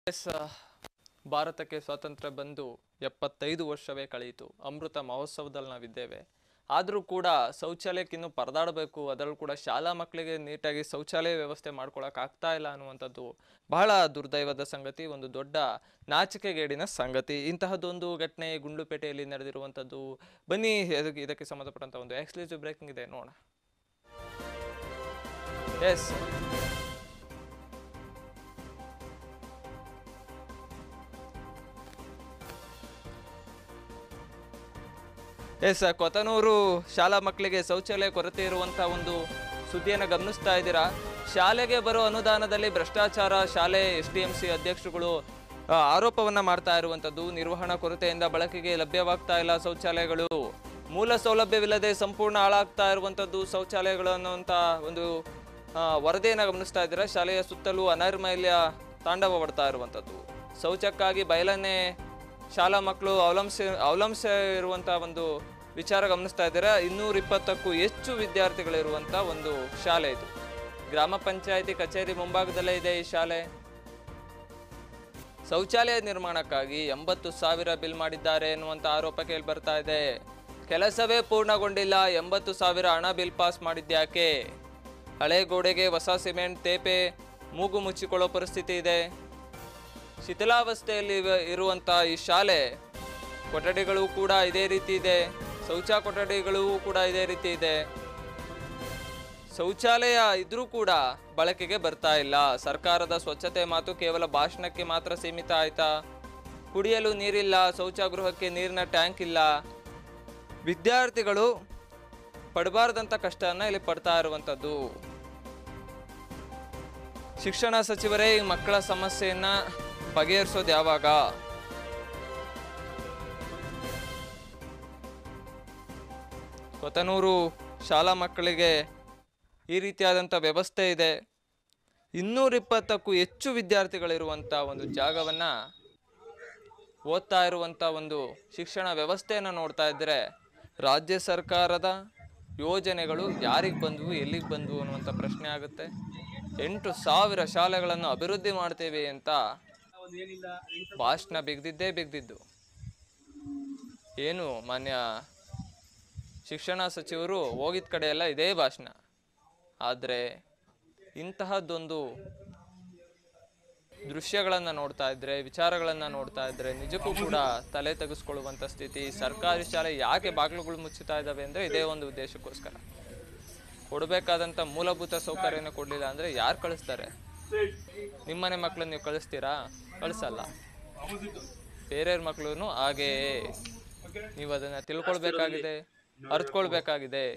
S ಭಾರತಕ್ಕೆ ಸ್ವಾತಂತ್ರ್ಯ ಬಂದು ಎಪ್ಪತ್ತೈದು ವರ್ಷವೇ ಕಳೆಯಿತು ಅಮೃತ ಮಹೋತ್ಸವದಲ್ಲಿ ನಾವಿದ್ದೇವೆ ಆದರೂ ಕೂಡ ಶೌಚಾಲಯಕ್ಕೆ ಇನ್ನೂ ಪರದಾಡಬೇಕು ಅದರಲ್ಲೂ ಕೂಡ ಶಾಲಾ ಮಕ್ಕಳಿಗೆ ನೀಟಾಗಿ ಶೌಚಾಲಯ ವ್ಯವಸ್ಥೆ ಮಾಡ್ಕೊಳಕ್ ಆಗ್ತಾ ಇಲ್ಲ ಅನ್ನುವಂಥದ್ದು ಬಹಳ ದುರ್ದೈವದ ಸಂಗತಿ ಒಂದು ದೊಡ್ಡ ನಾಚಿಕೆಗೇಡಿನ ಸಂಗತಿ ಇಂತಹದ್ದೊಂದು ಘಟನೆ ಗುಂಡ್ಲುಪೇಟೆಯಲ್ಲಿ ನಡೆದಿರುವಂಥದ್ದು ಬನ್ನಿ ಇದಕ್ಕೆ ಇದಕ್ಕೆ ಸಂಬಂಧಪಟ್ಟಂತ ಒಂದು ಎಕ್ಸ್ಕ್ಲೂಸಿವ್ ಬ್ರೇಕಿಂಗ್ ಇದೆ ನೋಡೋಣ ಎಸ್ ಎಸ್ ಕೊತನೂರು ಶಾಲಾ ಮಕ್ಕಳಿಗೆ ಶೌಚಾಲಯ ಕೊರತೆ ಇರುವಂತ ಒಂದು ಸುದ್ದಿಯನ್ನು ಗಮನಿಸ್ತಾ ಇದ್ದೀರಾ ಶಾಲೆಗೆ ಬರೋ ಅನುದಾನದಲ್ಲಿ ಭ್ರಷ್ಟಾಚಾರ ಶಾಲೆ ಎಸ್ ಡಿ ಎಂ ಸಿ ಅಧ್ಯಕ್ಷರುಗಳು ಆ, ಆರೋಪವನ್ನ ಮಾಡ್ತಾ ಇರುವಂತದ್ದು ನಿರ್ವಹಣಾ ಕೊರತೆಯಿಂದ ಬಳಕೆಗೆ ಲಭ್ಯವಾಗ್ತಾ ಇಲ್ಲ ಶೌಚಾಲಯಗಳು ಮೂಲ ಸೌಲಭ್ಯವಿಲ್ಲದೆ ಸಂಪೂರ್ಣ ಹಾಳಾಗ್ತಾ ಇರುವಂತದ್ದು ಶೌಚಾಲಯಗಳು ಅನ್ನುವಂತ ಒಂದು ಆ, ವರದಿಯನ್ನ ಗಮನಿಸ್ತಾ ಇದ್ದೀರಾ ಶಾಲೆಯ ಸುತ್ತಲೂ ಅನೈರ್ಮಲ್ಯ ತಾಂಡವಪಡ್ತಾ ಇರುವಂತದ್ದು ಶೌಚಕ್ಕಾಗಿ ಬಯಲನ್ನೇ ಶಾಲಾ ಮಕ್ಕಳು ಅವಲಂಬಿಸಿ ಅವಲಂಬಿಸ ಇರುವಂತ ಒಂದು ವಿಚಾರ ಗಮನಿಸ್ತಾ ಇದ್ದೀರಾ ಇನ್ನೂರ ಇಪ್ಪತ್ತಕ್ಕೂ ಹೆಚ್ಚು ವಿದ್ಯಾರ್ಥಿಗಳಿರುವಂತ ಒಂದು ಶಾಲೆ ಇದು ಗ್ರಾಮ ಪಂಚಾಯತಿ ಕಚೇರಿ ಮುಂಭಾಗದಲ್ಲೇ ಇದೆ ಈ ಶಾಲೆ ಶೌಚಾಲಯ ನಿರ್ಮಾಣಕ್ಕಾಗಿ ಎಂಬತ್ತು ಸಾವಿರ ಬಿಲ್ ಮಾಡಿದ್ದಾರೆ ಎನ್ನುವಂತ ಆರೋಪ ಕೇಳಿ ಬರ್ತಾ ಇದೆ ಕೆಲಸವೇ ಪೂರ್ಣಗೊಂಡಿಲ್ಲ ಎಂಬತ್ತು ಸಾವಿರ ಹಣ ಬಿಲ್ ಪಾಸ್ ಮಾಡಿದ್ಯಾಕೆ ಹಳೆ ಗೋಡೆಗೆ ಹೊಸ ಸಿಮೆಂಟ್ ತೇಪೆ ಮೂಗು ಮುಚ್ಚಿಕೊಳ್ಳೋ ಪರಿಸ್ಥಿತಿ ಇದೆ ಶಿಥಿಲಾವಸ್ಥೆಯಲ್ಲಿ ಇವ- ಇರುವಂತ ಈ ಶಾಲೆ ಕೊಠಡಿಗಳು ಕೂಡ ಇದೇ ರೀತಿ ಇದೆ ಶೌಚ ಕೊಠಡಿಗಳು ಕೂಡ ಇದೇ ರೀತಿ ಇದೆ ಶೌಚಾಲಯ ಇದ್ರೂ ಕೂಡ ಬಳಕೆಗೆ ಬರ್ತಾ ಇಲ್ಲ ಸರ್ಕಾರದ ಸ್ವಚ್ಛತೆ ಮಾತು ಕೇವಲ ಭಾಷಣಕ್ಕೆ ಮಾತ್ರ ಸೀಮಿತ ಆಯ್ತಾ ಕುಡಿಯಲು ನೀರಿಲ್ಲ ಶೌಚಗೃಹಕ್ಕೆ ನೀರಿನ ಟ್ಯಾಂಕ್ ಇಲ್ಲ ವಿದ್ಯಾರ್ಥಿಗಳು ಪಡಬಾರ್ದಂತ ಕಷ್ಟನ ಇಲ್ಲಿ ಪಡ್ತಾ ಇರುವಂಥದ್ದು ಶಿಕ್ಷಣ ಸಚಿವರೇ ಈ ಮಕ್ಕಳ ಸಮಸ್ಯೆಯನ್ನ ಬಗೆಹರಿಸೋದು ಯಾವಾಗ ಕೊತನೂರು ಶಾಲಾ ಮಕ್ಕಳಿಗೆ ಈ ರೀತಿಯಾದಂಥ ವ್ಯವಸ್ಥೆ ಇದೆ ಇನ್ನೂರಿಪ್ಪತ್ತಕ್ಕೂ ಹೆಚ್ಚು ವಿದ್ಯಾರ್ಥಿಗಳಿರುವಂಥ ಒಂದು ಜಾಗವನ್ನು ಓದ್ತಾ ಇರುವಂಥ ಒಂದು ಶಿಕ್ಷಣ ವ್ಯವಸ್ಥೆಯನ್ನು ನೋಡ್ತಾ ಇದ್ದರೆ ರಾಜ್ಯ ಸರ್ಕಾರದ ಯೋಜನೆಗಳು ಯಾರಿಗೆ ಬಂದವು ಎಲ್ಲಿಗೆ ಬಂದವು ಅನ್ನುವಂಥ ಪ್ರಶ್ನೆ ಆಗುತ್ತೆ ಎಂಟು ಸಾವಿರ ಶಾಲೆಗಳನ್ನು ಅಭಿವೃದ್ಧಿ ಮಾಡ್ತೇವೆ ಅಂತ ಭಾಷಣ ಬಿಗ್ದಿದ್ದೇ ಬಿಗ್ದಿದ್ದು ಏನು ಮಾನ್ಯ ಶಿಕ್ಷಣ ಸಚಿವರು ಹೋಗಿದ ಕಡೆ ಎಲ್ಲ ಇದೇ ಭಾಷಣ ಆದರೆ ಇಂತಹದ್ದೊಂದು ದೃಶ್ಯಗಳನ್ನು ನೋಡ್ತಾ ಇದ್ರೆ ವಿಚಾರಗಳನ್ನು ನೋಡ್ತಾ ಇದ್ರೆ ನಿಜಕ್ಕೂ ಕೂಡ ತಲೆ ತೆಗೆಸ್ಕೊಳ್ಳುವಂಥ ಸ್ಥಿತಿ ಸರ್ಕಾರಿ ಶಾಲೆ ಯಾಕೆ ಬಾಗಿಲುಗಳು ಮುಚ್ಚುತ್ತಾ ಇದ್ದಾವೆ ಅಂದರೆ ಇದೇ ಒಂದು ಉದ್ದೇಶಕ್ಕೋಸ್ಕರ ಕೊಡಬೇಕಾದಂಥ ಮೂಲಭೂತ ಸೌಕರ್ಯನ ಕೊಡಲಿಲ್ಲ ಅಂದರೆ ಯಾರು ಕಳಿಸ್ತಾರೆ ನಿಮ್ಮನೆ ಮಕ್ಕಳನ್ನ ನೀವು ಕಳಿಸ್ತೀರಾ ಕಳಿಸಲ್ಲ ಬೇರೆಯವ್ರ ಮಕ್ಕಳು ಹಾಗೆಯೇ ನೀವು ಅದನ್ನು ತಿಳ್ಕೊಳ್ಬೇಕಾಗಿದೆ ಅರ್ಥಕೊಳ್ಬೇಕಾಗಿದೆ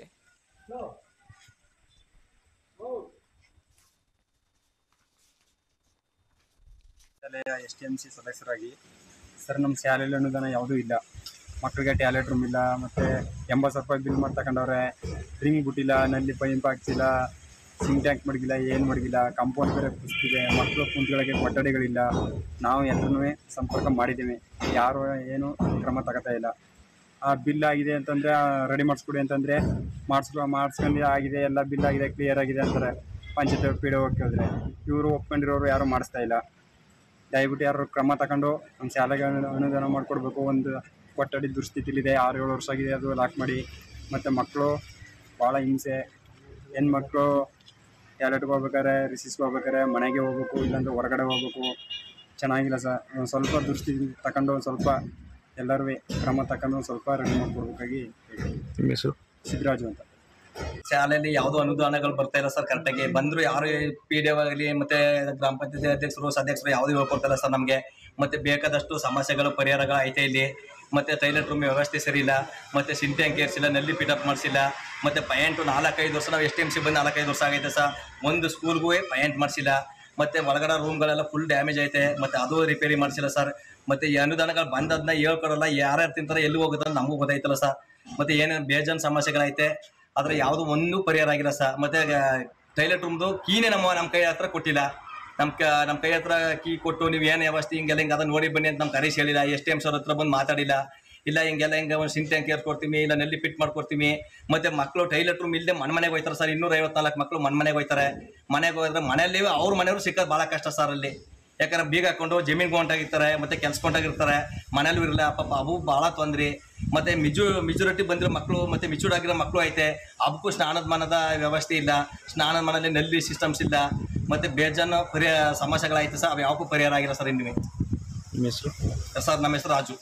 ಶಾಲೆಯ ಎಸ್ ಟಿ ಎಮ್ ಸಿ ಸದಸ್ಯರಾಗಿ ಸರ್ ನಮ್ಮ ಶಾಲೆಯಲ್ಲಿ ಅನುದಾನ ಯಾವುದೂ ಇಲ್ಲ ಮಕ್ಕಳಿಗೆ ಟ್ಯಾಲೆಟ್ ರೂಮ್ ಇಲ್ಲ ಮತ್ತು ಎಂಬತ್ತು ಸಾವಿರ ರೂಪಾಯಿ ಬಿಲ್ ಮಾಡಿ ತಗೊಂಡವ್ರೆ ರಿಂಗ್ ಬಿಟ್ಟಿಲ್ಲ ನಲ್ಲಿ ಪೈಂಪ್ ಹಾಕ್ಸಿಲ್ಲ ಸಿಂಗ್ ಟ್ಯಾಂಕ್ ಮಡಗಿಲ್ಲ ಏನು ಮಡಗಿಲ್ಲ ಕಾಂಪೌಂಡ್ ಬೇರೆ ಕುಸ್ತಿದೆ ಮಕ್ಕಳು ಕುಂತ್ಗಳಿಗೆ ಕೊಠಡಿಗಳಿಲ್ಲ ನಾವು ಎಲ್ಲರೂ ಸಂಪರ್ಕ ಮಾಡಿದ್ದೀವಿ ಯಾರು ಏನು ಕ್ರಮ ತಗೋತಾ ಇಲ್ಲ ಆ ಬಿಲ್ ಆಗಿದೆ ಅಂತಂದರೆ ರೆಡಿ ಮಾಡಿಸ್ಕೊಡಿ ಅಂತಂದರೆ ಮಾಡಿಸ್ಕೊ ಮಾಡಿಸ್ಕೊಂಡು ಆಗಿದೆ ಎಲ್ಲ ಬಿಲ್ ಆಗಿದೆ ಕ್ಲಿಯರ್ ಆಗಿದೆ ಅಂತಾರೆ ಪಂಚಾಯತ್ ಪಿ ಡಿ ಹೋದ್ರೆ ಇವರು ಒಪ್ಕೊಂಡಿರೋರು ಯಾರು ಮಾಡಿಸ್ತಾ ಇಲ್ಲ ದಯವಿಟ್ಟು ಯಾರು ಕ್ರಮ ತಗೊಂಡು ನಮ್ಮ ಶಾಲೆಗೆ ಅನು- ಅನುದಾನ ಮಾಡಿಕೊಡ್ಬೇಕು ಒಂದು ಕೊಠಡಿ ದುಸ್ಥಿತಿಲಿದೆ ಆರು ಏಳು ವರ್ಷ ಆಗಿದೆ ಅದು ಲಾಕ್ ಮಾಡಿ ಮತ್ತು ಮಕ್ಕಳು ಭಾಳ ಹಿಂಸೆ ಹೆಣ್ಮಕ್ಳು ಟ್ಯಾಲೆಟ್ಗೆ ಹೋಗ್ಬೇಕಾರೆ ರಿಸೀಸ್ಗೆ ಹೋಗ್ಬೇಕಾರೆ ಮನೆಗೆ ಹೋಗ್ಬೇಕು ಇಲ್ಲಾಂದ್ರೆ ಹೊರಗಡೆ ಹೋಗ್ಬೇಕು ಚೆನ್ನಾಗಿಲ್ಲ ಸರ್ ಒಂದು ಸ್ವಲ್ಪ ದುಸ್ಥಿತಿ ತಗೊಂಡು ಒಂದು ಸ್ವಲ್ಪ ಎಲ್ಲರೂ ಕ್ರಮ ತಗೊಂಡು ಒಂದು ಸ್ವಲ್ಪ ರೆಡಿ ಮಾಡಿಕೊಡ್ಬೇಕಾಗಿ ನಿಮ್ಮ ಹೆಸರು ಸಿದ್ದರಾಜು ಅಂತ ಶಾಲೆಯಲ್ಲಿ ಯಾವುದೋ ಅನುದಾನಗಳು ಬರ್ತಾ ಇಲ್ಲ ಸರ್ ಕರೆಕ್ಟಾಗಿ ಬಂದ್ರು ಯಾರು ಪಿ ಡಿ ಆಗಲಿ ಮತ್ತೆ ಗ್ರಾಮ ಪಂಚಾಯತಿ ಅಧ್ಯಕ್ಷರು ಸದಸ್ಯರು ಯಾವುದೂ ಹೇಳ್ಕೊಡ್ತಾರ ಸರ್ ನಮಗೆ ಮತ್ತೆ ಬೇಕಾದಷ್ಟು ಸಮಸ್ಯೆಗಳು ಪರಿಹಾರಗಳು ಐತೆ ಇಲ್ಲಿ ಮತ್ತೆ ಟೈಲೆಟ್ ರೂಮ್ ವ್ಯವಸ್ಥೆ ಸರಿ ಇಲ್ಲ ಮತ್ತೆ ಸಿಂಟ್ಯಾಂಕ್ ಏರ್ಸಿಲ್ಲ ನಲ್ಲಿ ಪಿಟಪ್ ಮಾಡಿಸಿಲ್ಲ ಮತ್ತೆ ಪೈಂಟು ನಾಲ್ಕೈದು ವರ್ಷ ನಾವು ಎಸ್ ಟಿ ಎಮ್ ಸಿ ಬಂದು ನಾಲ್ಕೈದು ವರ್ಷ ಆಗೈತೆ ಸರ್ ಒಂದು ಸ್ಕೂಲ್ಗೂ ಪೈಂಟ್ ಮಾಡಿಸಿಲ್ಲ ಮತ್ತೆ ಒಳಗಡೆ ರೂಮ್ಗಳೆಲ್ಲ ಫುಲ್ ಡ್ಯಾಮೇಜ್ ಐತೆ ಮತ್ತೆ ಅದು ರಿಪೇರಿ ಮಾಡಿಸಿಲ್ಲ ಸರ್ ಮತ್ತೆ ಈ ಅನುದಾನಗಳು ಬಂದದ್ನ ಹೇಳ್ಕೊಡಲ್ಲ ಯಾರ್ಯಾರು ತಿಂತಾರೆ ಎಲ್ಲಿ ಹೋಗುತ್ತೆ ಅಂತ ನಮಗೂ ಗೊತ್ತಾಯ್ತಲ್ಲ ಸರ್ ಮತ್ತೆ ಏನೇನು ಬೇಜಾನ್ ಸಮಸ್ಯೆಗಳೈತೆ ಆದ್ರೆ ಯಾವುದು ಒಂದು ಪರಿಹಾರ ಆಗಿಲ್ಲ ಸರ್ ಮತ್ತೆ ಟೈಲೆಟ್ ರೂಮ್ದು ಕೀನೇ ನಮ್ಮ ನಮ್ಮ ಕೈ ಹತ್ರ ಕೊಟ್ಟಿಲ್ಲ ನಮ್ಮ ಕ ನಮ್ಮ ಕೈ ಹತ್ರ ಕೀ ಕೊಟ್ಟು ನೀವು ಏನು ವ್ಯವಸ್ಥೆ ಹಿಂಗೆಲ್ಲ ಹಿಂಗೆ ಅದನ್ನ ನೋಡಿ ಬನ್ನಿ ಅಂತ ನಮ್ಮ ಕರೀಸ್ ಹೇಳಿಲ್ಲ ಎಸ್ ಟಿ ಎಮ್ ಸರ್ ಹತ್ರ ಬಂದು ಮಾತಾಡಿಲ್ಲ ಇಲ್ಲ ಹಿಂಗೆಲ್ಲ ಹಿಂಗೆ ಒಂದು ಸಿಂಕ್ ಟ್ಯಾಂಕ್ ಏರ್ಸ್ಕೊಡ್ತೀವಿ ಇಲ್ಲ ನಲ್ಲಿ ಫಿಟ್ ಮಾಡ್ಕೊಡ್ತೀವಿ ಮತ್ತೆ ಮಕ್ಕಳು ಟೈಲೆಟ್ ರೂಮ್ ಇಲ್ಲದೆ ಮನೆ ಮನೆಗೆ ಹೋಯ್ತಾರೆ ಸರ್ ಇನ್ನೂರ ಐವತ್ನಾಲ್ಕು ಮಕ್ಕಳು ಮನೆ ಮನೆಗೆ ಹೋಯ್ತಾರೆ ಮನೆಗೆ ಹೋದ್ರೆ ಮನೆಯಲ್ಲಿ ಅವ್ರ ಮನೆಯವರು ಸಿಕ್ಕೋದು ಭಾಳ ಕಷ್ಟ ಸರ್ ಅಲ್ಲಿ ಯಾಕಂದ್ರೆ ಬೀಗ ಹಾಕೊಂಡು ಜಮೀನ್ ಗೊಂಟಾಗಿರ್ತಾರೆ ಮತ್ತೆ ಕೆಲ್ಸ ಗೊಂಟಾಗಿರ್ತಾರೆ ಮನೇಲಿ ಇರಲ್ಲ ಪಾಪ ಅವು ಬಹಳ ತೊಂದ್ರೆ ಮತ್ತೆ ಮಿಜು ಮೆಜುರಿಟಿ ಬಂದಿರೋ ಮಕ್ಕಳು ಮತ್ತೆ ಮಿಚೂರ್ಡ್ ಆಗಿರೋ ಮಕ್ಕಳು ಐತೆ ಅವಕ್ಕೂ ಸ್ನಾನದ ಮಾನದ ವ್ಯವಸ್ಥೆ ಇಲ್ಲ ಸ್ನಾನದ ಮನೆಯಲ್ಲಿ ನಲ್ಲಿ ಸಿಸ್ಟಮ್ಸ್ ಇಲ್ಲ ಮತ್ತೆ ಬೇಜಾನು ಪರಿಹಾರ ಸಮಸ್ಯೆಗಳಾಯ್ತು ಸರ್ ಅವು ಯಾವಕ್ಕೂ ಪರಿಹಾರ ಆಗಿಲ್ಲ ಸರ್ ಇನ್ನು ನಿಮ್ಮ ಹೆಸರು ಸರ್ ನಮ್ಮ ಹೆಸರು ರಾಜು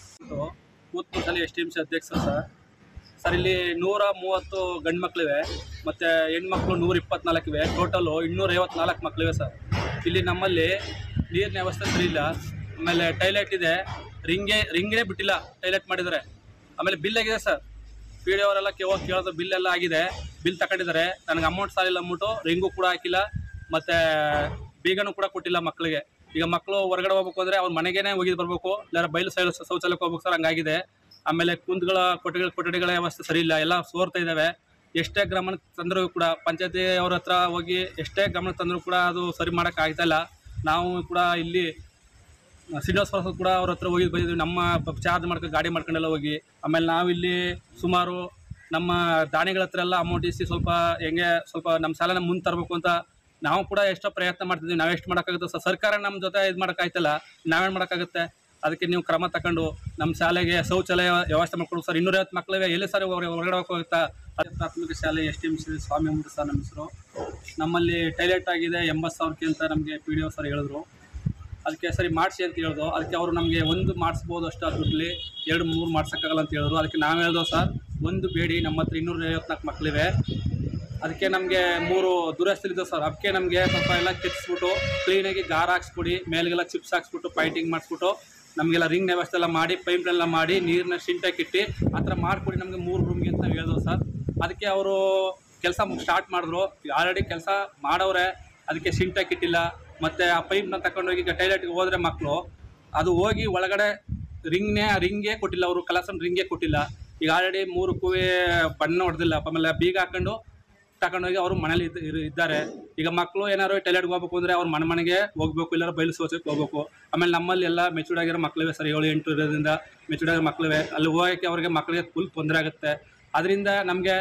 ಕೂತ್ಪುರದಲ್ಲಿ ಎಸ್ ಟಿ ಎಮ್ ಸಿ ಅಧ್ಯಕ್ಷರು ಸರ್ ಸರ್ ಇಲ್ಲಿ ನೂರ ಮೂವತ್ತು ಗಂಡು ಮಕ್ಕಳಿವೆ ಮತ್ತು ಹೆಣ್ಮಕ್ಳು ನೂರ ಇಪ್ಪತ್ನಾಲ್ಕಿವೆ ಟೋಟಲು ಇನ್ನೂರ ಐವತ್ನಾಲ್ಕು ಮಕ್ಕಳಿವೆ ಸರ್ ಇಲ್ಲಿ ನಮ್ಮಲ್ಲಿ ನೀರಿನ ವ್ಯವಸ್ಥೆ ಸರಿ ಇಲ್ಲ ಆಮೇಲೆ ಟೈಲೆಟ್ ಇದೆ ರಿಂಗೇ ರಿಂಗೇ ಬಿಟ್ಟಿಲ್ಲ ಟೈಲೆಟ್ ಮಾಡಿದ್ದಾರೆ ಆಮೇಲೆ ಬಿಲ್ ಆಗಿದೆ ಸರ್ ಪಿ ಡಿ ಅವರೆಲ್ಲ ಹೋಗಿ ಕೇಳೋದು ಬಿಲ್ ಎಲ್ಲ ಆಗಿದೆ ಬಿಲ್ ತಗೊಂಡಿದ್ದಾರೆ ನನಗೆ ಅಮೌಂಟ್ ಸಾಲಿಲ್ಲ ಅಂದ್ಬಿಟ್ಟು ರಿಂಗು ಕೂಡ ಹಾಕಿಲ್ಲ ಮತ್ತು ಬೀಗನೂ ಕೂಡ ಕೊಟ್ಟಿಲ್ಲ ಮಕ್ಕಳಿಗೆ ಈಗ ಮಕ್ಕಳು ಹೊರಗಡೆ ಹೋಗ್ಬೇಕು ಅಂದರೆ ಅವ್ರ ಮನೆಗೇನೆ ಹೋಗಿ ಬರಬೇಕು ಇಲ್ಲ ಬಯಲು ಸೈಡ್ ಶೌಚಾಲಯಕ್ಕೆ ಹೋಗ್ಬೇಕು ಸರ್ ಹಂಗಾಗಿದೆ ಆಮೇಲೆ ಕುಂತ್ಗಳ ಕೊಠಡಿಗಳ ಕೊಠಡಿಗಳ ವ್ಯವಸ್ಥೆ ಸರಿ ಇಲ್ಲ ಎಲ್ಲ ಸೋರ್ತಾ ಇದ್ದಾವೆ ಎಷ್ಟೇ ಗಮನಕ್ಕೆ ತಂದರೂ ಕೂಡ ಪಂಚಾಯತಿ ಅವ್ರ ಹತ್ರ ಹೋಗಿ ಎಷ್ಟೇ ಗಮನಕ್ಕೆ ತಂದರೂ ಕೂಡ ಅದು ಸರಿ ಮಾಡೋಕೆ ಆಗ್ತಾ ಇಲ್ಲ ನಾವು ಕೂಡ ಇಲ್ಲಿ ಶ್ರೀನಿವಾಸ ಪ್ರಸಾದ್ ಕೂಡ ಅವ್ರ ಹತ್ರ ಹೋಗಿ ಬಂದಿದ್ವಿ ನಮ್ಮ ಚಾರ್ಜ್ ಮಾಡ್ಕೊಂಡು ಗಾಡಿ ಮಾಡ್ಕೊಂಡೆಲ್ಲ ಹೋಗಿ ಆಮೇಲೆ ನಾವಿಲ್ಲಿ ಸುಮಾರು ನಮ್ಮ ದಾನಿಗಳ ಹತ್ರ ಎಲ್ಲ ಅಮೌಂಟ್ ಇಸಿ ಸ್ವಲ್ಪ ಹೆಂಗೆ ಸ್ವಲ್ಪ ನಮ್ಮ ಸಾಲನ ಮುಂದೆ ತರಬೇಕು ಅಂತ ನಾವು ಕೂಡ ಎಷ್ಟೋ ಪ್ರಯತ್ನ ಮಾಡ್ತಿದ್ವಿ ನಾವು ಎಷ್ಟು ಮಾಡೋಕ್ಕಾಗುತ್ತೆ ಸರ್ ಸರ್ಕಾರ ನಮ್ಮ ಜೊತೆ ಇದು ಮಾಡೋಕ್ಕಾಯ್ತಲ್ಲ ನಾವೇನು ಮಾಡೋಕ್ಕಾಗುತ್ತೆ ಅದಕ್ಕೆ ನೀವು ಕ್ರಮ ತಗೊಂಡು ನಮ್ಮ ಶಾಲೆಗೆ ಶೌಚಾಲಯ ವ್ಯವಸ್ಥೆ ಮಾಡ್ಕೊಡು ಸರ್ ಇನ್ನೂರೈವತ್ತು ಮಕ್ಕಳಿವೆ ಎಲ್ಲಿ ಸರ್ ಹೊರ- ಹೊರಗಡೆ ಹೋಗೋಕ್ಕಾಗುತ್ತಾ ಅದೇ ಪ್ರಾಥಮಿಕ ಶಾಲೆ ಎಸ್ ಟಿ ಎಮ್ ಸಿ ಸ್ವಾಮಿ ಅಂಬುದು ಸರ್ ನಮ್ಮ ಹೆಸರು ನಮ್ಮಲ್ಲಿ ಟೈಲೆಟ್ ಆಗಿದೆ ಎಂಬತ್ತು ಸಾವಿರಕ್ಕೆ ಅಂತ ನಮಗೆ ಪಿ ಡಿ ಒ ಸರ್ ಹೇಳಿದ್ರು ಅದಕ್ಕೆ ಸರಿ ಮಾಡಿಸಿ ಅಂತ ಹೇಳಿದ್ರು ಅದಕ್ಕೆ ಅವರು ನಮಗೆ ಒಂದು ಮಾಡಿಸ್ಬೋದು ಅಷ್ಟು ಆ ದುಡ್ಡಲ್ಲಿ ಎರಡು ಮೂರು ಮಾಡ್ಸೋಕ್ಕಾಗಲ್ಲ ಅಂತ ಹೇಳಿದ್ರು ಅದಕ್ಕೆ ನಾವು ಹೇಳ್ದೋ ಸರ್ ಒಂದು ಬೇಡಿ ನಮ್ಮ ಹತ್ರ ಇನ್ನೂರ ಐವತ್ನಾಲ್ಕು ಮಕ್ಕಳಿವೆ ಅದಕ್ಕೆ ನಮಗೆ ಮೂರು ದುರಸ್ತಿಲಿದ್ದು ಸರ್ ಅದಕ್ಕೆ ನಮಗೆ ಸ್ವಲ್ಪ ಎಲ್ಲ ಕೆತ್ತಿಸ್ಬಿಟ್ಟು ಕ್ಲೀನಾಗಿ ಗಾರ ಹಾಕ್ಸ್ಬಿಡಿ ಮೇಲೆಗೆಲ್ಲ ಚಿಪ್ಸ್ ಹಾಕ್ಸ್ಬಿಟ್ಟು ಪೈಂಟಿಂಗ್ ಮಾಡಿಸ್ಬಿಟ್ಟು ನಮಗೆಲ್ಲ ರಿಂಗ್ ವ್ಯವಸ್ಥೆ ಎಲ್ಲ ಮಾಡಿ ಪೈಪ್ ಎಲ್ಲ ಮಾಡಿ ನೀರನ್ನ ಶಿಂಟಾಗಿ ಇಟ್ಟು ಆ ಥರ ಮಾಡಿಕೊಡಿ ನಮಗೆ ಮೂರು ರೂಮ್ಗೆ ಅಂತ ಹೇಳಿದ್ರು ಸರ್ ಅದಕ್ಕೆ ಅವರು ಕೆಲಸ ಸ್ಟಾರ್ಟ್ ಮಾಡಿದ್ರು ಆಲ್ರೆಡಿ ಕೆಲಸ ಮಾಡವ್ರೆ ಅದಕ್ಕೆ ಸಿಂಟಾಕ್ ಇಟ್ಟಿಲ್ಲ ಮತ್ತು ಆ ಪೈಪ್ನ ತಗೊಂಡೋಗಿ ಈಗ ಟೈಲೆಟ್ಗೆ ಹೋದ್ರೆ ಮಕ್ಕಳು ಅದು ಹೋಗಿ ಒಳಗಡೆ ರಿಂಗ್ನೇ ರಿಂಗೇ ಕೊಟ್ಟಿಲ್ಲ ಅವರು ಕಲಸನ್ ರಿಂಗೇ ಕೊಟ್ಟಿಲ್ಲ ಈಗ ಆಲ್ರೆಡಿ ಮೂರು ಕೂವೆ ಬಣ್ಣ ಹೊಡೆದಿಲ್ಲ ಆಮೇಲೆ ಬೀಗ ಹಾಕೊಂಡು ತಗೊಂಡೋಗಿ ಅವರು ಮನೇಲಿ ಇದ್- ಇರ್- ಇದ್ದಾರೆ ಈಗ ಮಕ್ಕಳು ಏನಾದ್ರು ಟೈಲೆಟ್ಗೆ ಹೋಗ್ಬೇಕು ಅಂದರೆ ಅವ್ರ ಮನೆ ಮನೆಗೆ ಹೋಗ್ಬೇಕು ಇಲ್ಲಾರ ಬಯಲು ಶೌಚಕ್ಕೆ ಹೋಗ್ಬೇಕು ಆಮೇಲೆ ನಮ್ಮಲ್ಲಿ ಎಲ್ಲ ಮೆಚೂರ್ಡ್ ಆಗಿರೋ ಮಕ್ಕಳಿವೆ ಸರ್ ಏಳು ಎಂಟು ಇರೋದ್ರಿಂದ ಮೆಚೂರ್ಡ್ ಆಗಿರೋ ಮಕ್ಕಳಿವೆ ಅಲ್ಲಿ ಹೋಗೋಕ್ಕೆ ಅವ್ರಿಗೆ ಮಕ್ಕಳಿಗೆ ಫುಲ್ ತೊಂದರೆ ಆಗುತ್ತೆ ಅದರಿಂದ ನಮಗೆ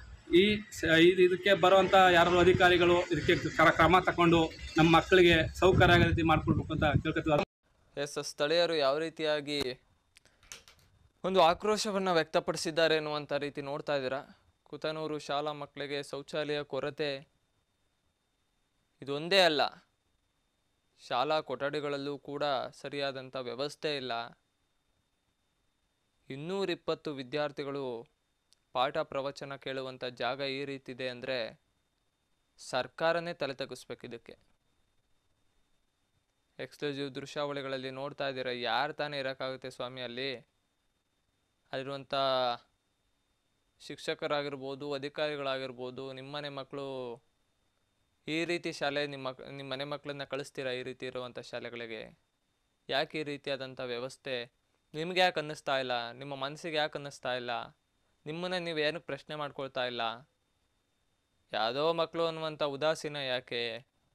ಈ ಸ- ಇದು ಇದಕ್ಕೆ ಬರುವಂಥ ಯಾರು ಅಧಿಕಾರಿಗಳು ಇದಕ್ಕೆ ಕ್ರ- ಕ್ರಮ ತಗೊಂಡು ನಮ್ಮ ಮಕ್ಕಳಿಗೆ ಸೌಕರ್ಯ ಆಗೋ ರೀತಿ ಮಾಡ್ಕೊಡ್ಬೇಕು ಅಂತ ಕೇಳ್ಕೊತೀವಿ ಎಸ್ ಸ್ಥಳೀಯರು ಯಾವ ರೀತಿಯಾಗಿ ಒಂದು ಆಕ್ರೋಶವನ್ನು ವ್ಯಕ್ತಪಡಿಸಿದ್ದಾರೆ ಎನ್ನುವಂಥ ರೀತಿ ನೋಡ್ತಾ ಇದ್ದೀರಾ ಕುತನೂರು ಶಾಲಾ ಮಕ್ಕಳಿಗೆ ಶೌಚಾಲಯ ಕೊರತೆ ಇದೊಂದೇ ಅಲ್ಲ ಶಾಲಾ ಕೊಠಡಿಗಳಲ್ಲೂ ಕೂಡ ಸರಿಯಾದಂಥ ವ್ಯವಸ್ಥೆ ಇಲ್ಲ ಇನ್ನೂರಿಪ್ಪತ್ತು ವಿದ್ಯಾರ್ಥಿಗಳು ಪಾಠ ಪ್ರವಚನ ಕೇಳುವಂಥ ಜಾಗ ಈ ರೀತಿ ಇದೆ ಅಂದರೆ ಸರ್ಕಾರನೇ ತಲೆ ತಗ್ಗಿಸ್ಬೇಕು ಇದಕ್ಕೆ ಎಕ್ಸ್ಕ್ಲೂಸಿವ್ ದೃಶ್ಯಾವಳಿಗಳಲ್ಲಿ ನೋಡ್ತಾ ಇದ್ದೀರಾ ಯಾರು ತಾನೇ ಇರೋಕ್ಕಾಗುತ್ತೆ ಸ್ವಾಮಿ ಅಲ್ಲಿ ಅಲ್ಲಿರುವಂಥ ಶಿಕ್ಷಕರಾಗಿರ್ಬೋದು ಅಧಿಕಾರಿಗಳಾಗಿರ್ಬೋದು ನಿಮ್ಮನೆ ಮಕ್ಕಳು ಈ ರೀತಿ ಶಾಲೆ ನಿಮ್ಮ ಮಕ್- ನಿಮ್ಮ ಮನೆ ಮಕ್ಕಳನ್ನ ಕಳಿಸ್ತೀರಾ ಈ ರೀತಿ ಇರುವಂಥ ಶಾಲೆಗಳಿಗೆ ಯಾಕೆ ಈ ರೀತಿಯಾದಂಥ ವ್ಯವಸ್ಥೆ ನಿಮ್ಗೆ ಯಾಕೆ ಅನ್ನಿಸ್ತಾ ಇಲ್ಲ ನಿಮ್ಮ ಮನಸ್ಸಿಗೆ ಯಾಕೆ ಅನ್ನಿಸ್ತಾ ಇಲ್ಲ ನಿಮ್ಮನ್ನ ನೀವು ಏನಕ್ಕೆ ಪ್ರಶ್ನೆ ಮಾಡ್ಕೊಳ್ತಾ ಇಲ್ಲ ಯಾವುದೋ ಮಕ್ಕಳು ಅನ್ನುವಂಥ ಉದಾಸೀನ ಯಾಕೆ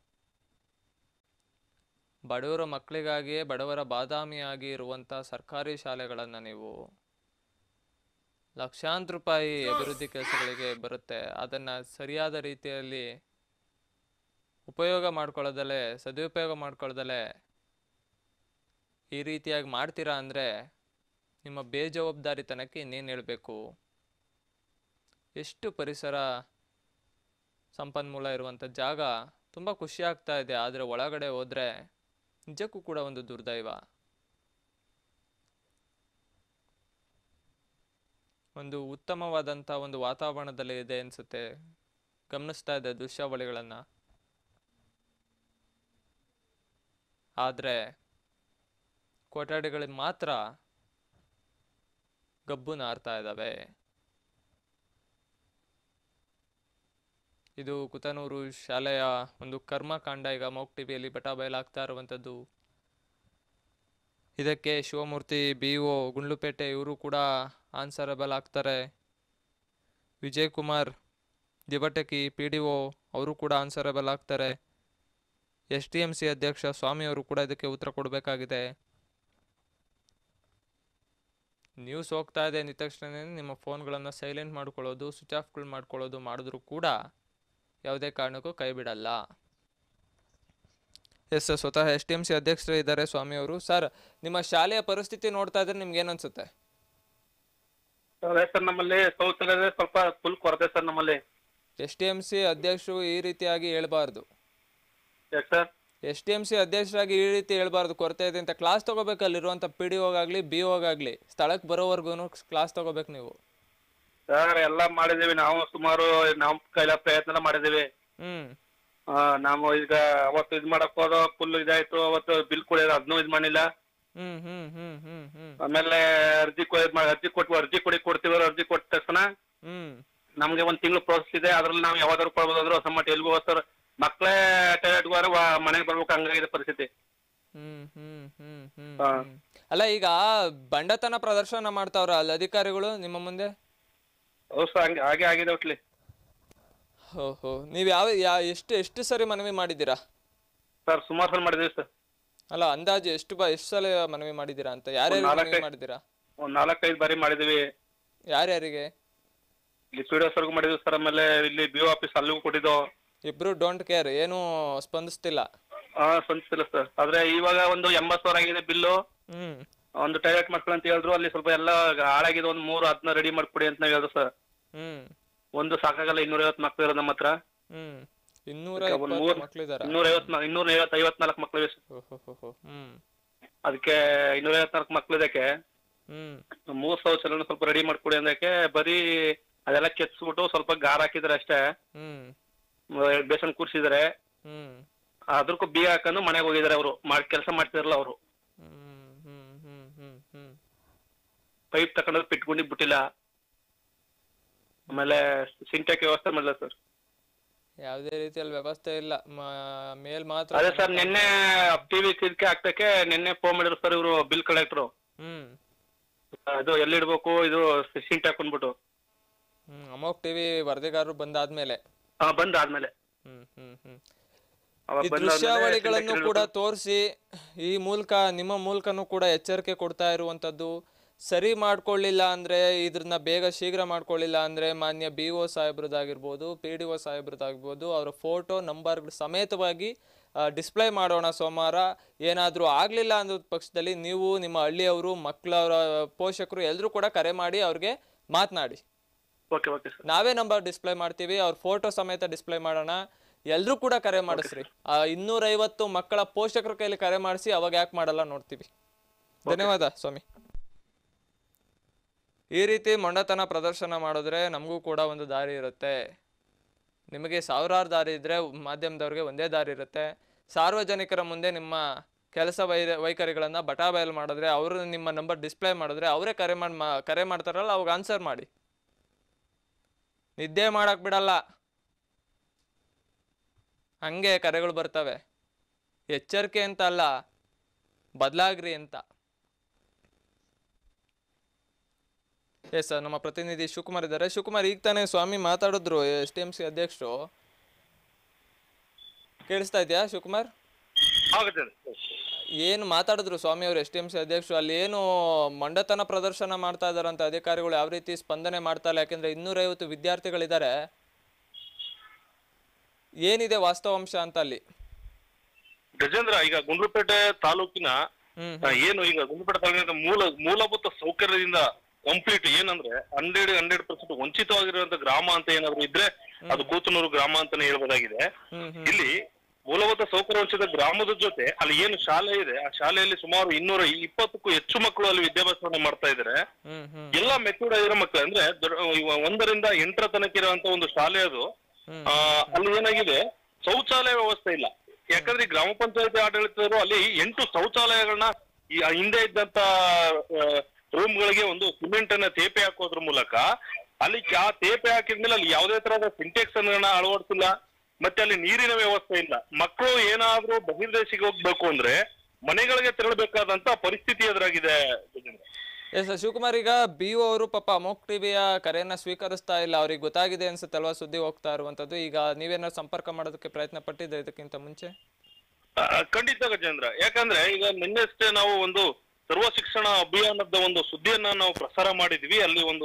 ಬಡವರ ಮಕ್ಕಳಿಗಾಗಿಯೇ ಬಡವರ ಬಾದಾಮಿಯಾಗಿ ಇರುವಂಥ ಸರ್ಕಾರಿ ಶಾಲೆಗಳನ್ನು ನೀವು ಲಕ್ಷಾಂತರ ರೂಪಾಯಿ ಅಭಿವೃದ್ಧಿ ಕೆಲಸಗಳಿಗೆ ಬರುತ್ತೆ ಅದನ್ನು ಸರಿಯಾದ ರೀತಿಯಲ್ಲಿ ಉಪಯೋಗ ಮಾಡ್ಕೊಳ್ಳೋದಲ್ಲೇ ಸದುಪಯೋಗ ಮಾಡ್ಕೊಳ್ಳೋದಲ್ಲೇ ಈ ರೀತಿಯಾಗಿ ಮಾಡ್ತೀರಾ ಅಂದರೆ ನಿಮ್ಮ ಬೇಜವಾಬ್ದಾರಿತನಕ್ಕೆ ಇನ್ನೇನು ಹೇಳಬೇಕು ಎಷ್ಟು ಪರಿಸರ ಸಂಪನ್ಮೂಲ ಇರುವಂಥ ಜಾಗ ತುಂಬ ಖುಷಿ ಆಗ್ತಾ ಇದೆ ಆದರೆ ಒಳಗಡೆ ಹೋದರೆ ನಿಜಕ್ಕೂ ಕೂಡ ಒಂದು ದುರ್ದೈವ ಒಂದು ಉತ್ತಮವಾದಂಥ ಒಂದು ವಾತಾವರಣದಲ್ಲಿ ಇದೆ ಅನಿಸುತ್ತೆ ಗಮನಿಸ್ತಾ ಇದೆ ದೃಶ್ಯಾವಳಿಗಳನ್ನು ಆದರೆ ಕೊಠಡಿಗಳಿಗೆ ಮಾತ್ರ ಗಬ್ಬು ನಾರ್ತಾ ಇದ್ದಾವೆ ಇದು ಕುತನೂರು ಶಾಲೆಯ ಒಂದು ಕರ್ಮಕಾಂಡ ಈಗ ಮೌಕ್ ಟಿವಿಯಲ್ಲಿ ಬಟಾ ಬಯಲಾಗ್ತಾ ಇರುವಂಥದ್ದು ಇದಕ್ಕೆ ಶಿವಮೂರ್ತಿ ಬಿ ಒ ಗುಂಡ್ಲುಪೇಟೆ ಇವರು ಕೂಡ ಆನ್ಸರಬಲ್ ಆಗ್ತಾರೆ ವಿಜಯ್ ಕುಮಾರ್ ದಿಬಟಕಿ ಪಿ ಡಿ ಒ ಅವರು ಕೂಡ ಆನ್ಸರಬಲ್ ಆಗ್ತಾರೆ ಎಸ್ ಟಿ ಎಮ್ ಸಿ ಅಧ್ಯಕ್ಷ ಸ್ವಾಮಿ ಅವರು ಕೂಡ ಇದಕ್ಕೆ ಉತ್ತರ ಕೊಡಬೇಕಾಗಿದೆ ನ್ಯೂಸ್ ಹೋಗ್ತಾ ಇದೆ ಅಂದ ತಕ್ಷಣ ನಿಮ್ಮ ಫೋನ್ಗಳನ್ನು ಸೈಲೆಂಟ್ ಮಾಡ್ಕೊಳ್ಳೋದು ಸ್ವಿಚ್ ಆಫ್ಗಳು ಮಾಡ್ಕೊಳ್ಳೋದು ಮಾಡಿದ್ರೂ ಕೂಡ ಯಾವುದೇ ಕಾರಣಕ್ಕೂ ಕೈ ಬಿಡಲ್ಲ ಎಸ್ ಸರ್ ಸ್ವತಃ ಎಸ್ ಟಿ ಎಂ ಸಿ ಅಧ್ಯಕ್ಷರು ಇದ್ದಾರೆ ಸ್ವಾಮಿ ಅವರು ಸರ್ ನಿಮ್ಮ ಶಾಲೆಯ ಪರಿಸ್ಥಿತಿ ನೋಡ್ತಾ ಇದ್ರೆ ನಿಮ್ಗೆ ಏನು ಅನ್ಸುತ್ತೆ ಅದೇ ಸರ್ ನಮ್ಮಲ್ಲಿ ಶೌಚಾಲಯ ಸ್ವಲ್ಪ ಫುಲ್ ಕೊರತೆ ಸರ್ ನಮ್ಮಲ್ಲಿ ಎಸ್ ಟಿ ಎಂ ಸಿ ಅಧ್ಯಕ್ಷರು ಈ ರೀತಿಯಾಗಿ ಹೇಳ್ಬಾರ್ದು ಯಾಕೆ sir S D M C ಅಧ್ಯಕ್ಷರಾಗಿ ಈ ರೀತಿ ಹೇಳ್ಬಾರ್ದು ಕೊರತೆ ಇದೆ ಅಂತ ಕ್ಲಾಸ್ ತಗೋಬೇಕು ಅಲ್ಲಿರುವಂಥ ಪಿ ಡಿ ಓಗಾಗಲಿ ಬಿ ಓಗಾಗಲಿ ಸ್ಥಳಕ್ಕೆ ಬರೋವರೆಗೂ ಕ್ಲಾಸ್ ತಗೋಬೇಕು ನೀವು ಸರ್ ಎಲ್ಲ ಮಾಡಿದೀವಿ ನಾವು ಸುಮಾರು ನಮ್ಮ ಕೈಲ ಪ್ರಯತ್ನ ಎಲ್ಲ ಮಾಡಿದೀವಿ ಹ್ಞೂ ಆ, ನಾವು ಈಗ ಅವತ್ತು ಇದ್ ಮಾಡಕ್ ಹೋದ ಫುಲ್ ಇದಾಯ್ತು ಅವತ್ತು ಬಿಲ್ ಕೊಡಿಯೋದು ಅದನ್ನೂ ಇದ್ ಮಾಡಿಲ್ಲ ಹ್ಞೂ ಹ್ಞೂ ಹ್ಞೂ ಹ್ಞೂ ಹ್ಞೂ ಆಮೇಲೆ ಅರ್ಜಿ ಕೊ- ಇದ್ ಮಾಡಿ- ಅರ್ಜಿ ಕೊಟ್ಟು ಅರ್ಜಿ ಕೊಡಿ ಕೊಡ್ತೀವಿ ಅರ್ಜಿ ಕೊಟ್ಟ ತಕ್ಷಣ ಹ್ಞೂ ನಮ್ಗೆ ಒಂದ್ ತಿಂಗಳು ಪ್ರೋಸೆಸ್ ಇದೆ ಅದ್ರಲ್ಲಿ ನಾವು ಯಾವ್ದಾದ್ರು ಕೊಡ್ಬೋದು ಅಂದ್ರೆ ಹೊಸ ಮಟ್ಟ ಎಲ್ಗೂ ಸರ್ ಮಕ್ಕಳೇ ಟಾಯ್ಲೆಟ್ ಹೋದ್ರೆ ಮನೆಗೆ ಬರ್ಬೇಕು ಹಂಗಾಗಿದೆ ಪರಿಸ್ಥಿತಿ ಹ್ಮ್ ಹ್ಮ್ ಹ್ಮ್ ಹ್ಮ್ ಹಾ. ಹ್ಮ್. ಅಲ್ಲ ಈಗ ಬಂಡತನ ಪ್ರದರ್ಶನ ಮಾಡ್ತಾವ್ರ ಅಲ್ಲಿ ಅಧಿಕಾರಿಗಳು ನಿಮ್ಮ ಮುಂದೆ ಹೌದು ಸರ್ ಹಂಗೆ ಹಾಗೆ ಆಗಿದೆ ಒಟ್ಲಿ ಓಹೋ ನೀವು ಯಾವ ಯಾ ಎಷ್ಟು ಎಷ್ಟು ಸರಿ ಮನವಿ ಮಾಡಿದ್ದೀರಾ ಸರ್ ಸುಮಾರು ಸಲ ಮಾಡಿದೀವಿ ಸರ್ ಅಲ್ಲ ಅಂದಾಜು ಎಷ್ಟು ಬ ಎಷ್ಟು ಸಲ ಮನವಿ ಮಾಡಿದ್ದೀರಾ ಅಂತ ಯಾರ್ಯಾರು ಒಂದ್ ಮನವಿ ನಾಲ್ಕೈದು- ಮಾಡಿದ್ದೀರಾ ಒಂದ್ ನಾಲ್ಕೈದು ಬಾರಿ ಮಾಡಿದೀವಿ ಯಾರ್ಯಾರಿಗೆ ಇಲ್ಲಿ ಪಿ ಡಿ ಸರ್ಗೂ ಮಾಡಿದ್ವಿ ಸರ್ ಆಮೇಲೆ ಇಲ್ಲಿ ಬಿ ಆಫೀಸ್ ಅಲ್ಲಿಗೂ ಕೊಟ್ಟಿದ್ದು ಇಬ್ರು ಡೋಂಟ್ ಕೇರ್ ಏನು ಸ್ಪಂದಿಸ್ತಿಲ್ಲ ಹಾ ಸ್ವಂತಿಲ್ಲ ಸರ್ ಆದ್ರೆ ಇವಾಗ ಒಂದು ಎಂಬತ್ತು ಸಾವಿರ ಆಗಿದೆ ಬಿಲ್ಲು ಹ್ಮ್ ಒಂದು ಟಾಯ್ಲೆಟ್ ಮಾಡ್ಕೊಳ್ಳಿ ಅಂತ ಹೇಳಿದ್ರು ಅಲ್ಲಿ ಸ್ವಲ್ಪ ಎಲ್ಲ ಹಾಳಾಗಿದೆ ಒಂದು ಮೂರು ಹದಿನ ರೆಡಿ ಮಾಡ್ಕೊಡಿ ಅಂತ ನಾವು ಹೇಳಿದ್ರು ಸರ್ ಹ್ಮ್ ಒಂದು ಸಾಕಾಗಲ್ಲ ಇನ್ನೂರೈವತ್ತು ಮಕ್ಳು ಇರೋದು ನಮ್ಮ ಹತ್ರ ಹ್ಮ್ ಇನ್ನೂರ ಅದಕ್ಕೆ ಒಂದ್ ಇಪ್ಪತ್ತು ಮೂರ್- ಮಕ್ಳಿದಾರ ಇನ್ನೂರೈವತ್ತು ಇನ್ನೂರ ಐವತ್ತು ಐವತ್ನಾಲ್ಕು ಮಕ್ಳು ಇವೆ ಸರ್. ಓಹೋ ಹ್ಮ್ ಅದಕ್ಕೆ ಇನ್ನೂರೈವತ್ನಾಲ್ಕು ಮಕ್ಳು ಇದಕ್ಕೆ ಹ್ಮ್ ಮೂರ್ ಶೌಚಾಲಯ ಸ್ವಲ್ಪ ರೆಡಿ ಮಾಡ್ಕೊಡಿ ಅಂದಕ್ಕೆ ಬರೀ ಅದೆಲ್ಲ ಕೆತ್ಸ್ಬಿಟ್ಟು ಸ್ವಲ್ಪ ಗಾರ್ ಹಾಕಿದಾರೆ ಅಷ್ಟೇ ಹ್ಮ್ ಬೇಸನ್ ಕೂರ್ಸಿದಾರೆ ಹ್ಮ್ ಅದ್ರಕ್ಕೂ ಬಿ ಹಾಕೊಂಡು ಮನೆಗೆ ಹೋಗಿದಾರೆ ಅವರು ಮಾಡಿ ಕೆಲಸ ಮಾಡ್ತಿರಲ್ಲ ಅವರು ಹ್ಮ್ ಹ್ಮ್ ಹ್ಮ್ ಹ್ಮ್ ಹ್ಮ್ ಪೈಪ್ ತಗೊಂಡು ಪಿಟ್ಕೊಂಡು ಬಿಟ್ಟಿಲ್ಲ ಆಮೇಲೆ ಸಿಂಟೆಕ್ ವ್ಯವಸ್ಥೆ ಮಾಡಿಲ್ಲ ಸರ್ ಯಾವುದೇ ರೀತಿಯಲ್ಲಿ ವ್ಯವಸ್ಥೆ ಇಲ್ಲ ಮ- ಮೇಲ್ ಮಾತ್ರ ಅದೇ ಸರ್ ನಿನ್ನೆ ಟಿವಿ ಇದಕ್ಕೆ ಹಾಕ್ತಕ್ಕೆ ನಿನ್ನೆ ಫೋನ್ ಮಾಡಿದ್ರು ಸರ್ ಇವರು ಬಿಲ್ ಕಲೆಕ್ಟ್ರು ಹ್ಮ್ ಅದು ಎಲ್ಲಿ ಇಡ್ಬೇಕು ಇದು ಸಿಂಟೆಕ್ ಅಂದ್ಬಿಟ್ಟು ಹ್ಮ್ ಅಮೋಕ್ ಟಿವಿ ವರದಿಗಾರರು ಬಂದಾದ್ಮೇಲೆ ಆ, ಬಂದ್ ಆದ್ಮೇಲೆ ಹ್ಮ್ ಹ್ಮ್ ಹ್ಮ್ ಅವಾಗ ಈ ಬಂದಾದ್ಮೇಲೆ ದೃಶ್ಯಾವಳಿಗಳನ್ನು ಸಿಂಟೆಕ್ ಕೂಡ ಇಡ್ಬೇಕು. ತೋರಿಸಿ ಈ ಮೂಲಕ ನಿಮ್ಮ ಮೂಲಕನೂ ಕೂಡ ಎಚ್ಚರಿಕೆ ಕೊಡ್ತಾ ಇರುವಂತದ್ದು ಸರಿ ಮಾಡ್ಕೊಳ್ಳಿಲ್ಲ ಅಂದ್ರೆ ಇದ್ರನ್ನ ಬೇಗ ಶೀಘ್ರ ಮಾಡ್ಕೊಳ್ಳಿಲ್ಲ ಅಂದ್ರೆ ಮಾನ್ಯ ಬಿ ಒ ಸಾಹೇಬ್ರದ್ದಾಗಿರ್ಬೋದು ಪಿ ಡಿ ಒ ಸಾಹೇಬ್ರದ್ದಾಗಿರ್ಬೋದು ಅವರ ಫೋಟೋ ನಂಬರ್ ಸಮೇತವಾಗಿ ಡಿಸ್ಪ್ಲೇ ಮಾಡೋಣ ಸೋಮವಾರ ಏನಾದರೂ ಆಗಲಿಲ್ಲ ಅನ್ನೋ ಪಕ್ಷದಲ್ಲಿ ನೀವು ನಿಮ್ಮ ಹಳ್ಳಿಯವರು ಮಕ್ಕಳವರ ಪೋಷಕರು ಎಲ್ಲರೂ ಕೂಡ ಕರೆ ಮಾಡಿ ಅವ್ರಿಗೆ ಮಾತನಾಡಿ ಓಕೆ ಓಕೆ ಸರ್ ನಾವೇ ನಂಬರ್ ಡಿಸ್ಪ್ಲೇ ಮಾಡ್ತೀವಿ ಅವ್ರ ಫೋಟೋ ಸಮೇತ ಡಿಸ್ಪ್ಲೇ ಮಾಡೋಣ ಎಲ್ರೂ ಕೂಡ ಕರೆ ಮಾಡಿಸ್ರಿ ಆ ಇನ್ನೂರೈವತ್ತು ಮಕ್ಕಳ ಪೋಷಕರ ಕೈಲಿ ಕರೆ ಮಾಡಿಸಿ ಅವಾಗ ಯಾಕೆ ಮಾಡಲ್ಲ ನೋಡ್ತೀವಿ ಧನ್ಯವಾದ ಸ್ವಾಮಿ ಈ ರೀತಿ ಮೊಂಡತನ ಪ್ರದರ್ಶನ ಮಾಡಿದ್ರೆ ನಮಗೂ ಕೂಡ ಒಂದು ದಾರಿ ಇರುತ್ತೆ ನಿಮಗೆ ಸಾವಿರಾರು ದಾರಿ ಇದ್ರೆ ಮಾಧ್ಯಮದವ್ರಿಗೆ ಒಂದೇ ದಾರಿ ಇರುತ್ತೆ ಸಾರ್ವಜನಿಕರ ಮುಂದೆ ನಿಮ್ಮ ಕೆಲಸ ವೈ ವೈಖರಿಗಳನ್ನು ಬಟಾಬಯಲು ಮಾಡಿದ್ರೆ ಅವರು ನಿಮ್ಮ ನಂಬರ್ ಡಿಸ್ಪ್ಲೇ ಮಾಡಿದ್ರೆ ಅವರೇ ಕರೆ ಮಾಡಿ ಮಾ ಕರೆ ಮಾಡ್ತಾರಲ್ಲ ಅವಾಗ ಆನ್ಸರ್ ಮಾಡಿ ನಿದ್ದೆ ಮಾಡಕ್ ಬಿಡಲ್ಲ ಹಂಗೆ ಕರೆಗಳು ಬರ್ತವೆ ಎಚ್ಚರಿಕೆ ಅಂತ ಅಲ್ಲ ಬದಲಾಗ್ರಿ ಅಂತ ಎಸ್ ಸರ್ ನಮ್ಮ ಪ್ರತಿನಿಧಿ ಶಿವಕುಮಾರ್ ಇದ್ದಾರೆ ಶಿವಕುಮಾರ್ ಈಗ ತಾನೇ ಸ್ವಾಮಿ ಮಾತಾಡಿದ್ರು ಎಸ್ ಟಿ ಎಂ ಸಿ ಅಧ್ಯಕ್ಷರು ಕೇಳಿಸ್ತಾ ಇದೆಯಾ ಶಿವಕುಮಾರ್ ಏನು ಮಾತಾಡಿದ್ರು ಸ್ವಾಮಿ ಅವರು ಎಸ್ ಟಿ ಎಂ ಸಿ ಅಧ್ಯಕ್ಷರು ಅಲ್ಲಿ ಏನು ಮಂಡತನ ಪ್ರದರ್ಶನ ಮಾಡ್ತಾ ಇದಾರಂತ ಅಧಿಕಾರಿಗಳು ಯಾವ ರೀತಿ ಸ್ಪಂದನೆ ಮಾಡ್ತಾ ಇಲ್ಲ ಯಾಕೆಂದ್ರೆ ಇನ್ನೂರೈವತ್ತು ವಿದ್ಯಾರ್ಥಿಗಳಿದ್ದಾರೆ ಏನಿದೆ ವಾಸ್ತವಾಂಶ ಅಂತ ಅಲ್ಲಿ ಗಜೇಂದ್ರ ಈಗ ಗುಂಡ್ಲುಪೇಟೆ ತಾಲೂಕಿನ ಹ್ಮ್ ಆ, ಏನು ಈಗ ಗುಂಡ್ಲುಪೇಟೆ ತಾಲೂಕಿನ ಮೂಲ ಮೂಲಭೂತ ಸೌಕರ್ಯದಿಂದ ಕಂಪ್ಲೀಟ್ ಏನಂದ್ರೆ ಹಂಡ್ರೆಡ್ ಹಂಡ್ರೆಡ್ ಪರ್ಸೆಂಟ್ ವಂಚಿತವಾಗಿರುವಂತ ಗ್ರಾಮ ಅಂತ ಏನಾದ್ರು ಇದ್ರೆ ಅದು ಕೂತನೂರು ಗ್ರಾಮ ಅಂತಾನೆ ಹೇಳ್ಬೋದಾಗಿದೆ ಹ್ಮ್ ಹ್ಮ್ ಇಲ್ಲಿ ಮೂಲಭೂತ ಸೌಕರ್ಯ ವಂಚಿತ ಗ್ರಾಮದ ಜೊತೆ ಅಲ್ಲಿ ಏನು ಶಾಲೆ ಇದೆ ಆ ಶಾಲೆಯಲ್ಲಿ ಸುಮಾರು ಇನ್ನೂರ ಇಪ್ಪತ್ತಕ್ಕೂ ಹೆಚ್ಚು ಮಕ್ಕಳು ಅಲ್ಲಿ ವಿದ್ಯಾಭ್ಯಾಸವನ್ನ ಮಾಡ್ತಾ ಇದ್ದಾರೆ ಹ್ಮ್ ಹ್ಮ್ ಎಲ್ಲ ಮೆಚೂರ್ಡ್ ಆಗಿರೋ ಮಕ್ಕಳು ಅಂದ್ರೆ ದೊಡ್ಡ- ಇವ- ಒಂದರಿಂದ ಎಂಟರ ತನಕ ಇರುವಂತ ಒಂದು ಶಾಲೆ ಅದು ಹ್ಮ್. ಆ, ಅಲ್ಲಿ ಏನಾಗಿದೆ ಶೌಚಾಲಯ ವ್ಯವಸ್ಥೆ ಇಲ್ಲ ಯಾಕಂದ್ರೆ ಈ ಗ್ರಾಮ ಪಂಚಾಯತಿ ಆಡಳಿತದವರು ಅಲ್ಲಿ ಎಂಟು ಶೌಚಾಲಯಗಳನ್ನ ಈ ಹಿಂದೆ ಇದ್ದಂತ ರೂಮ್ ಗಳಿಗೆ ಒಂದು ಸಿಮೆಂಟ್ ಅನ್ನ ತೇಪೆ ಹಾಕೋದ್ರ ಮೂಲಕ ಅಲ್ಲಿ ಆ ತೇಪೆ ಹಾಕಿದ್ಮೇಲೆ ಅಲ್ಲಿ ಯಾವುದೇ ತರಹದ ಸಿಂಟೆಕ್ಸ್ ಅನ್ನ ಅಳವಡಿಸಿಲ್ಲ ಮತ್ತೆ ಅಲ್ಲಿ ನೀರಿನ ವ್ಯವಸ್ಥೆ ಇಲ್ಲ ಮಕ್ಕಳು ಏನಾದ್ರೂ ಬಹಿರ್ದೇಶಿಗೆ ಹೋಗ್ಬೇಕು ಅಂದ್ರೆ ಮನೆಗಳಿಗೆ ತೆರಳಬೇಕಾದಂತ ಪರಿಸ್ಥಿತಿ ಎದುರಾಗಿದೆ ಗಜೇಂದ್ರ. ಎಸ್ ಶಿವಕುಮಾರ್ ಈಗ ಬಿ ಒ ಅವರು ಪಾಪ ಅಮೋಕ್ ಟಿವಿಯ ಕರೆಯನ್ನ ಸ್ವೀಕರಿಸ್ತಾ ಇಲ್ಲ ಅವ್ರಿಗೆ ಗೊತ್ತಾಗಿದೆ ಅನ್ಸುತ್ತಲ್ವಾ ಸುದ್ದಿ ಹೋಗ್ತಾ ಇರುವಂತದ್ದು ಈಗ ನೀವೇನಾದ್ರು ಸಂಪರ್ಕ ಮಾಡೋದಕ್ಕೆ ಪ್ರಯತ್ನ ಪಟ್ಟಿದ್ರೆ ಇದಕ್ಕಿಂತ ಮುಂಚೆ ಆ, ಖಂಡಿತ ಗಜೇಂದ್ರ ಯಾಕಂದ್ರೆ ಈಗ ನಿನ್ನೆಷ್ಟೇ ನಾವು ಒಂದು ಸರ್ವ ಶಿಕ್ಷಣ ಅಭಿಯಾನದ ಒಂದು ಸುದ್ದಿಯನ್ನ ನಾವು ಪ್ರಸಾರ ಮಾಡಿದ್ವಿ ಅಲ್ಲಿ ಒಂದು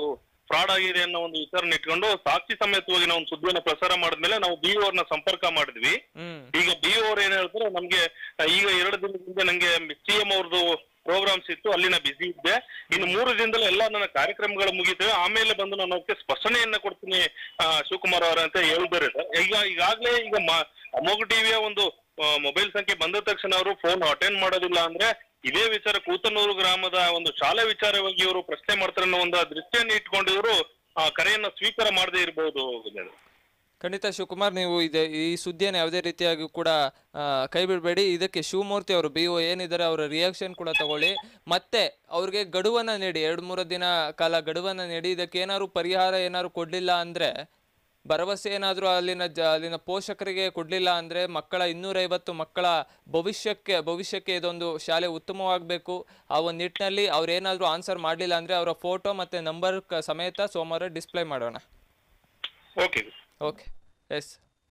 ಫ್ರಾಡ್ ಆಗಿದೆ ಅನ್ನೋ ಒಂದು ವಿಚಾರನ ಇಟ್ಕೊಂಡು ಸಾಕ್ಷಿ ಸಮೇತವಾಗಿ ನಾವು ಒಂದು ಸುದ್ದಿಯನ್ನು ಪ್ರಸಾರ ಮಾಡಿದ್ಮೇಲೆ ನಾವು ಬಿ ಅವ್ರನ್ನ ಸಂಪರ್ಕ ಮಾಡಿದ್ವಿ ಹ್ಮ್ ಈಗ ಬಿ ಅವ್ರು ಏನ್ ಹೇಳ್ತಾರೆ ನಮ್ಗೆ ಆ, ಈಗ ಎರಡು ದಿನದಿಂದ ನಂಗೆ ಸಿ ಎಂ ಅವ್ರದ್ದು ಪ್ರೋಗ್ರಾಮ್ಸ್ ಇತ್ತು ಅಲ್ಲಿ ನಾ ಬಿಸಿ ಇದ್ದೆ ಇನ್ನು ಮೂರು ದಿನದಲ್ಲಿ ಎಲ್ಲ ನನ್ನ ಕಾರ್ಯಕ್ರಮಗಳು ಮುಗಿತವೆ ಆಮೇಲೆ ಬಂದು ನಾನು ಅವಕ್ಕೆ ಸ್ಪಷ್ಟನೆಯನ್ನ ಕೊಡ್ತೀನಿ ಆ, ಶಿವಕುಮಾರ್ ಅವರ ಅಂತ ಹೇಳಿದ್ದಾರೆ ಸರ್ ಈಗ ಈಗಾಗಲೇ ಈಗ ಮ- ಅಮೋಘ ಟಿವಿಯ ಒಂದು ಮೊಬೈಲ್ ಸಂಖ್ಯೆ ಬಂದ ತಕ್ಷಣ ಅವರು ಫೋನ್ ಅಟೆಂಡ್ ಮಾಡೋದಿಲ್ಲ ಅಂದ್ರೆ ಇದೇ ವಿಚಾರ ಕೂತನೂರು ಗ್ರಾಮದ ಒಂದು ಶಾಲೆ ವಿಚಾರವಾಗಿ ಇವರು ಪ್ರಶ್ನೆ ಮಾಡ್ತಾರೆ ಅನ್ನೋ ಒಂದು ದೃಷ್ಟಿಯನ್ನು ಇಟ್ಕೊಂಡು ಇವರು ಆ, ಕರೆಯನ್ನ ಸ್ವೀಕಾರ ಮಾಡದೇ ಇರಬಹುದು ಖಂಡಿತ ಶಿವಕುಮಾರ್ ನೀವು ಇದೆ ಈ ಸುದ್ದಿಯನ್ನು ಯಾವುದೇ ರೀತಿಯಾಗಿ ಕೂಡ ಆ, ಕೈ ಬಿಡಬೇಡಿ ಇದಕ್ಕೆ ಶಿವಮೂರ್ತಿ ಅವರು ಬಿ ಒ ಏನಿದ್ದಾರೆ ಅವರ ರಿಯಾಕ್ಷನ್ ಕೂಡ ತಗೊಳ್ಳಿ ಮತ್ತೆ ಅವ್ರಿಗೆ ಗಡುವನ್ನು ನೀಡಿ ಎರಡು ಮೂರು ದಿನ ಕಾಲ ಗಡುವನ್ನು ನೀಡಿ ಇದಕ್ಕೆ ಏನಾದ್ರು ಪರಿಹಾರ ಏನಾದ್ರು ಕೊಡಲಿಲ್ಲ ಅಂದರೆ ಭರವಸೆ ಏನಾದರೂ ಅಲ್ಲಿನ ಜ ಅಲ್ಲಿನ ಪೋಷಕರಿಗೆ ಕೊಡಲಿಲ್ಲ ಅಂದರೆ ಮಕ್ಕಳ ಇನ್ನೂರೈವತ್ತು ಮಕ್ಕಳ ಭವಿಷ್ಯಕ್ಕೆ ಭವಿಷ್ಯಕ್ಕೆ ಇದೊಂದು ಶಾಲೆ ಉತ್ತಮವಾಗಬೇಕು ಆ ಒಂದು ನಿಟ್ಟಿನಲ್ಲಿ ಅವ್ರು ಏನಾದರೂ ಆನ್ಸರ್ ಮಾಡಲಿಲ್ಲ ಅಂದರೆ ಅವರ ಫೋಟೋ ಮತ್ತು ನಂಬರ್ ಸಮೇತ ಸೋಮವಾರ ಡಿಸ್ಪ್ಲೇ ಮಾಡೋಣ ಓಕೆ ಓಕೆ ಎಸ್